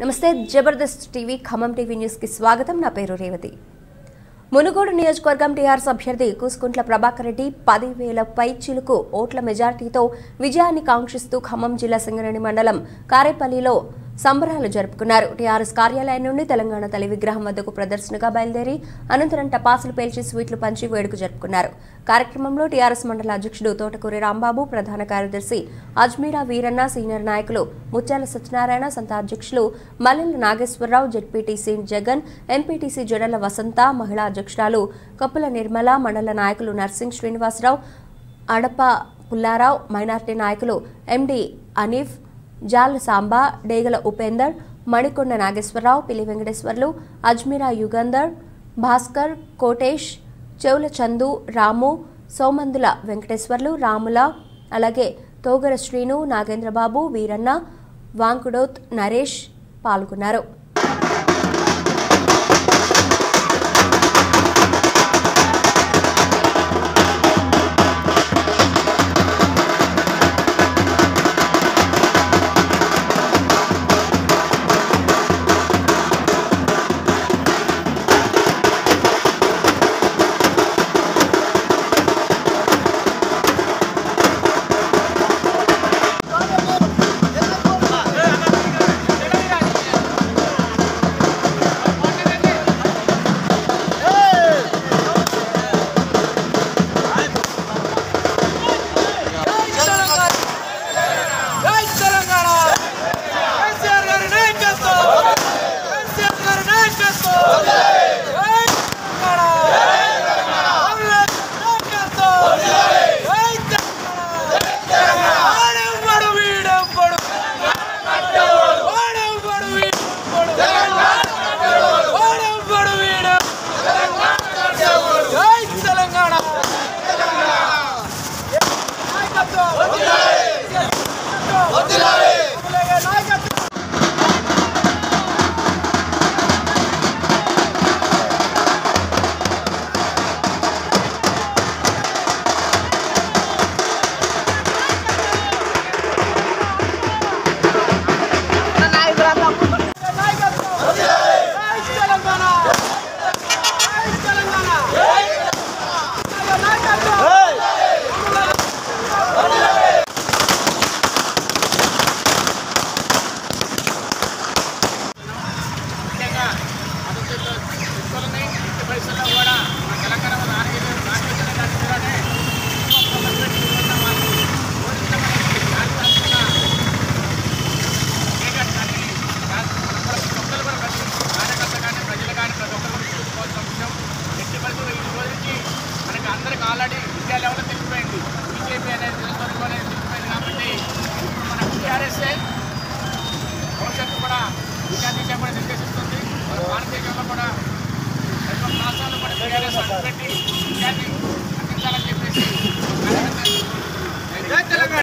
నమస్తే Jabardasth TV Khammam TV న్యూస్కి స్వాగతం నా పేరు రేవతి మునుగోడు నియోజకవర్గం టీఆర్ఎస్ అభ్యర్థి కూసుకుంట్ల ప్రభాకర్ రెడ్డి పదివేల పై చిలుకు ఓట్ల మెజార్టీతో విజయాన్ని కాంక్షిస్తూ ఖమ్మం జిల్లా సింగరేణి మండలం కారేపల్లిలో సంబరాలు జరుపుకున్నారు టీఆర్ఎస్ కార్యాలయం నుండి తెలంగాణ తల్లి విగ్రహం వద్దకు ప్రదర్శనగా బయలుదేరి అనంతరం టపాసులు పేల్చి స్వీట్లు పంచి వేడుక జరుపుకున్నారు కార్యక్రమంలో టీఆర్ఎస్ మండల అధ్యక్షుడు తోటకూరి రాంబాబు ప్రధాన కార్యదర్శి అజ్మీరా వీరన్న సీనియర్ నాయకులు ముత్యాల సత్యనారాయణ సంత అధ్యక్షులు మల్లెల నాగేశ్వరరావు జెడ్పీటీసీ జగన్ ఎంపీటీసీ జడల వసంత మహిళా అధ్యక్షురాలు కప్పుల నిర్మల మండల నాయకులు నర్సింగ్ శ్రీనివాసరావు అడప పుల్లారావు మైనార్టీ నాయకులు ఎండి అనీఫ్ జాల్ సాంబా డేగల ఉపేందర్ మణికొండ నాగేశ్వరరావు పిల్లి వెంకటేశ్వర్లు అజ్మీరా యుగంధర్ భాస్కర్ కోటేష్ చెవుల చందు రాము సోమందుల వెంకటేశ్వర్లు రాముల అలాగే తోగర శ్రీను నాగేంద్రబాబు వీరన్న వాంకుడోత్ నరేష్ పాల్గొన్నారు జై తెలంగాణ కేసీఆర్ గారి నాయకత్వం కేసీఆర్ గారి నాయకత్వం జై తెలంగాణ కాంగ్రెస్ నాయకత్వం జై తెలంగాణ వాడెవ్వడు వీడెవ్వడు వాడెవ్వడు వీడెవ్వడు వాడెవ్వడు వీడెవ్వడు జై తెలంగాణ నాయకత్వం నాయకత్వం నాయకత్వం జై తెలంగాణ జై తెలంగాణ నాయకత్వం ముఖ్యంగా అభివృద్ధిలో తీసుకొని ఎట్టి పరిస్థితుల్లో కూడా మన తెలంగాణ నాలుగైదు నాలుగైదు దాటిలోనే కార్యకర్త కానీ ప్రజలు కానీ ప్రతి ఒక్కరు కూడా చూసుకోవాల్సిన విషయం ఎట్టి పరిస్థితుల్లో ఈ రోజుకి మనకి అందరికి ఆల్రెడీ ఇండియా లెవెల్లో తెలిసిపోయింది బీజేపీ అనేది తెలుసుకొని అనేది తెలిసిపోయింది కాబట్టి ఇప్పుడు మన టీఆర్ఎస్ఏ భవిష్యత్తు కూడా విద్యార్థి కూడా నిర్దేశిస్తుంది మన భారతదేశంలో కూడా ప్రతి ఒక్క రాష్ట్రాల్లో కూడా టీఆర్ఎస్ అడ్డుపెట్టి విద్యార్థి అందించాలని చెప్పేసి జై తెలంగాణ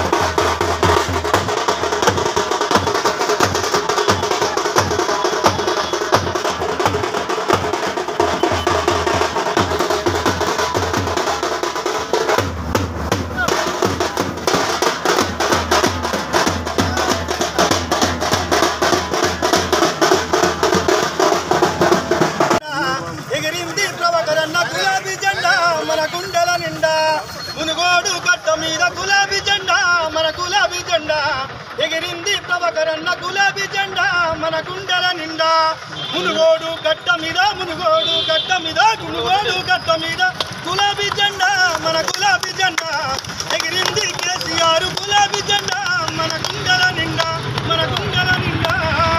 ఎగిరింది ప్రభకరన్న గులాబీ జెండా మన గుండెల నిండా మునుగోడు గడ్డ మీద గులాబీ జెండా మన గులాబీ జెండా ఎగిరింది ప్రభకరన్న గులాబీ జెండా మన గుండెల నిండా మునుగోడు గడ్డ మీద మునుగోడు గడ్డ మీద మునుగోడు గడ్డ మీద గులాబీ జెండా మన గులాబీ జెండా ఎగిరింది కేసీఆర్ గులాబీ జెండా మన గుండెల నిండా మన గుండెల నిండా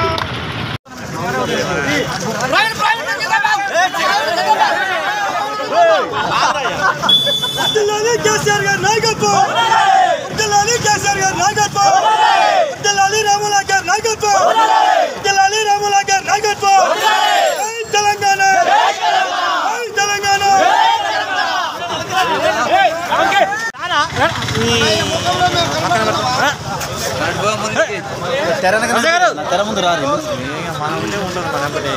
వర్ధిల్లాలి కేసీఆర్ గారి నాయకత్వం వర్ధిల్లాలి కేసీఆర్ గారి నాయకత్వం వర్ధిల్లాలి రాములా గారి నాయకత్వం వర్ధిల్లాలి రాములా గారి నాయకత్వం జై తెలంగాణ జై తెలంగాణ తెర ముందు రాదు మన ఉంటే ఉంటారు మన ఎంబటే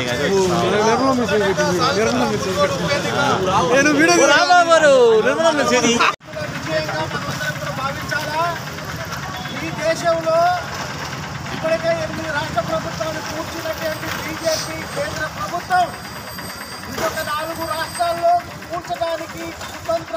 నేను వీడియో రాబాబు నిర్మలా మెసేజ్ విజయంగా మనందరం కూడా భావించాలా ఈ దేశంలో ఇప్పటికే ఎనిమిది రాష్ట్ర ప్రభుత్వాలు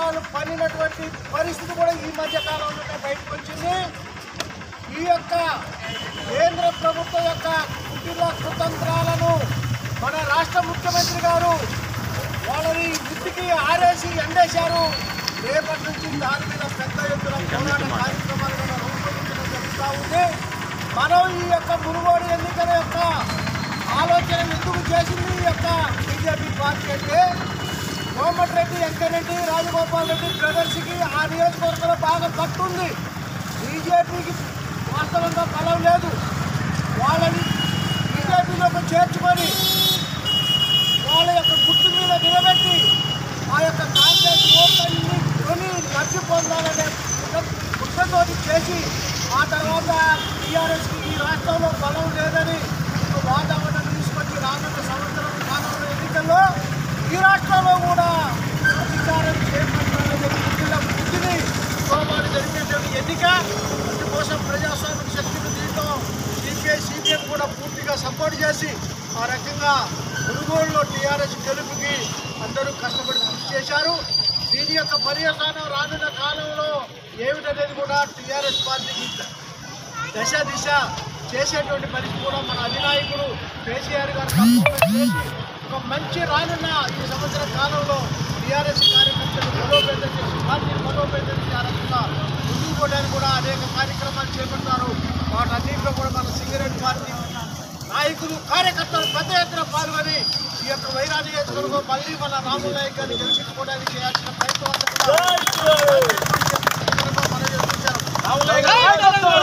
అక్షరాలు పన్నినటువంటి పరిస్థితి కూడా ఈ మధ్య కాలంలోనే బయటకు వచ్చింది ఈ యొక్క కేంద్ర ప్రభుత్వం యొక్క కుటిల కుతంత్రాలను మన రాష్ట్ర ముఖ్యమంత్రి గారు వాళ్ళని ఇంటికి ఆరేసి ఎండేశారు రేపటి నుంచి దాని మీద పెద్ద ఎత్తున పోరాట కార్యక్రమాలు కూడా రూపొందించడం జరుగుతూ ఉంది మనం ఈ యొక్క మునుగోడు ఎన్నికల యొక్క ఆలోచన ఎందుకు చేసింది ఈ యొక్క బీజేపీ పార్టీ అంటే కోమటిరెడ్డి వెంకరెడ్డి రాజగోపాల్ రెడ్డి బ్రదర్స్కి ఆ నియోజకవర్గంలో బాగా పట్టుంది బీజేపీకి వాస్తవంగా బలం లేదు వాళ్ళని బీజేపీలోకి చేర్చుకొని వాళ్ళ యొక్క గుర్తు మీద నిలబెట్టి ఆ యొక్క కాంగ్రెస్ ఓట్లన్నీ కొని లబ్ధి పొందాలనే కుట్రతోటి చేసి ఆ తర్వాత టీఆర్ఎస్కి ఈ రాష్ట్రంలో బలం లేదని ఒక వాతావరణం తీసుకొచ్చి రానున్న సంవత్సరం రానున్న ఎన్నికల్లో ఈ రాష్ట్రంలో కూడా అధికారం చేపట్టాలనే బుద్ధిల బుద్ధిని సోమవారం జరిగేటువంటి ఎన్నిక అందుకోసం ప్రజాస్వామిక శక్తిని దీంట్లో సిపిఐ సిపిఎం కూడా పూర్తిగా సపోర్ట్ చేసి ఆ రకంగా మునుగోడులో టీఆర్ఎస్ గెలుపుకి అందరూ కష్టపడి కృషి చేశారు దీని యొక్క పర్యవసానం రానున్న కాలంలో ఏమిటనేది కూడా టీఆర్ఎస్ పార్టీకి దశ దిశ చేసేటువంటి పరిస్థితి కూడా మన అధినాయకుడు కేసీఆర్ గారు తప్పకుండా చేసి ఒక మంచి రానున్న ఈ సంవత్సర కాలంలో టీఆర్ఎస్ కార్యకర్తలు బలోపేతం చేసి పార్టీని బలోపేతం చేసి ఆ రకంగా ముందుకు పోవడానికి కూడా అనేక కార్యక్రమాలు చేపడతారు వాటన్నింటిలో కూడా మన సింగరేట్ పార్టీ నాయకులు కార్యకర్తలు పెద్ద ఎత్తున పాల్గొని ఈ యొక్క వైరాజు నియోజకవర్గం మళ్ళీ మన రాముల నాయక్ గారిని గెలిపించుకోవడానికి చేయాల్సిన ప్రయత్నం అంతా కూడా మనం చేస్తున్నాం.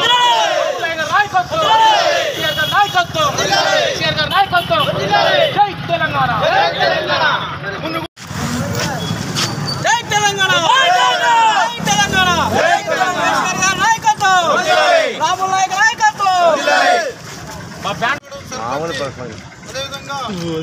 అదేవిధంగా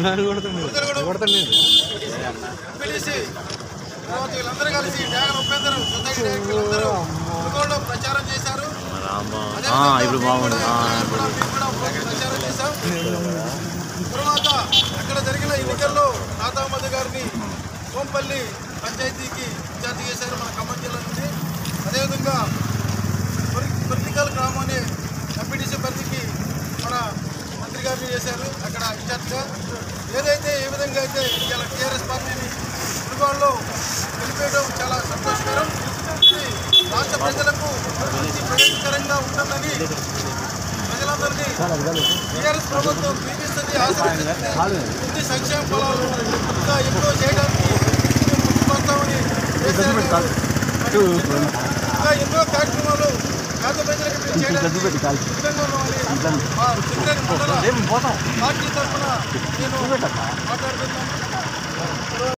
పిలిచి తర్వాత వీళ్ళందరూ కలిసి డ్యాగన్ ఉపేంద్ర సొసైటీ డైరెక్టర్లందరూ మునుగోడులో ప్రచారం చేశారు అదేవిధంగా ఇప్పుడు మేము బాగుంది. కూడా- ఆ, మేము కూడా- మేము కూడా ప్రచారం చేశాం తర్వాత అక్కడ జరిగిన ఎన్నికల్లో నాతామధు గారిని కోంపల్లి పంచాయతీకి ఇన్ఛార్జి చేశారు మన ఖమ్మం జిల్లా నుండి అదేవిధంగా పొలిటికల్ గ్రామం అనే ఎంపీటీసీ పరిధికి మన మంత్రి గారిని చేశారు అక్కడ ఇన్ఛార్జ్గా ఏదైతే ఏ విధంగా అయితే ఇలా టీఆర్ఎస్ పార్టీని మునుగోడులో గెలిపేయడం చాలా సంతోషకరం ఇది రాష్ట్ర ప్రజలకు మంచి ప్రయోజనకరంగా ఉంటుందని ప్రజలందరినీ టీఆర్ఎస్ ప్రభుత్వం చూపిస్తుంది ఆశిస్తుంది ఇన్ని సంక్షేమ ఫలాలు ఇంకా ఎక్కువ చేయడానికి మేము ముందుకు వస్తామని కేసీఆర్ గారు మరియు ఇంకా ఎన్నో కార్యక్రమాలు పేద ప్రజలకు మేము చేయడానికి సిద్ధంగా ఉన్నామని మా సింగరేణి మండల పార్టీ తరఫున నేను మాట్లాడుతున్నాను